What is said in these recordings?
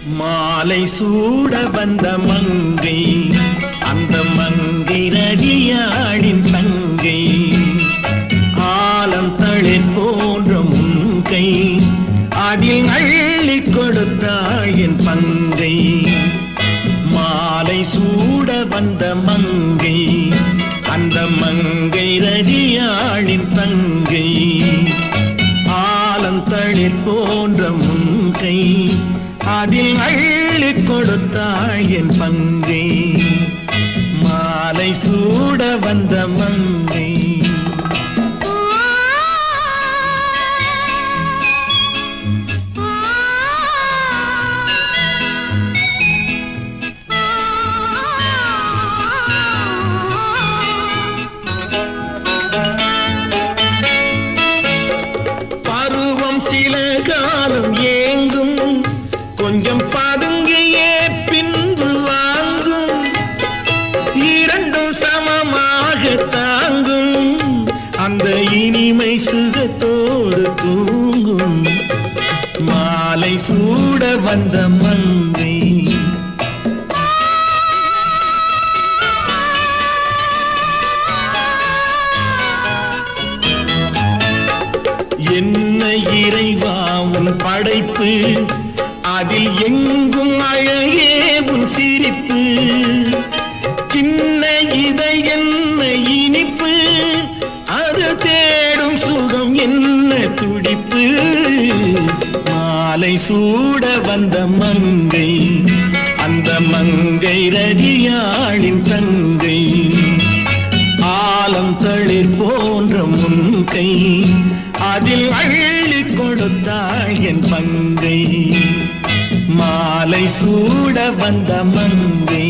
மாலை சூட வந்த மங்கை அந்த மங்கை ரதியாடின் தங்கை ஆலம் தளிர் போன்ற முன்கை அதில் அள்ளி கொடுத்தாள் என் பங்கை மாலை சூட வந்த மங்கை அந்த மங்கை ரதியாளின் தங்கை ஆலந்தளிர் போன்ற முன்கை அதில் அள்ளி கொடுத்தாள் என் பங்கை மாலை சூட வந்த மங்கை பருவம் சில காலம் ஏங்கும் கொஞ்சம் பதுங்கியே பின்பு வாங்கும் இரண்டும் சமமாக தாங்கும் அந்த இனிமை சுகத்தோடு தூங்கும் மாலை சூட வந்த மங்கை என்ன இறைவா உன் படைப்பு அதில் எங்கும் அழகே உன் சிரிப்பு சின்ன இதை என்ன இனிப்பு அது தேடும் சுகம் என்ன துடிப்பு மாலை சூட வந்த மங்கை அந்த மங்கை ரதியாளின் தங்கை ஆலம் தளிர் போன்ற முன்கை அதில் அள்ளி கொடுத்தாள் என் பங்கை மாலை சூட வந்த மங்கை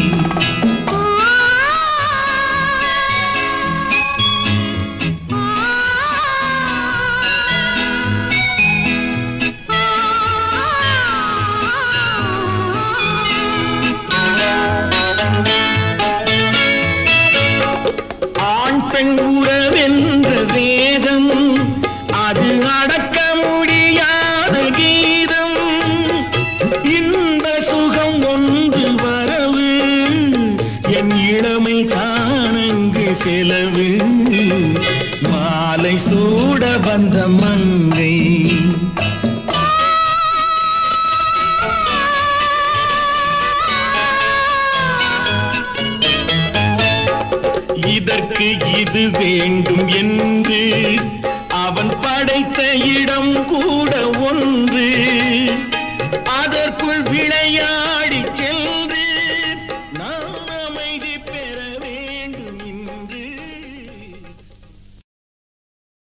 ஆண் பெண் உறவென்ற வேதம் அது அடக்க முடியாத கீதம் இந்த சுகம் ஒன்று வரவு என் இளமை தானங்கு செலவு மாலை சூட வந்த மங்கை இதற்கு இது வேண்டும் என்று அவன் படைத்த இடம் கூட ஒன்று அதற்குள் விளையா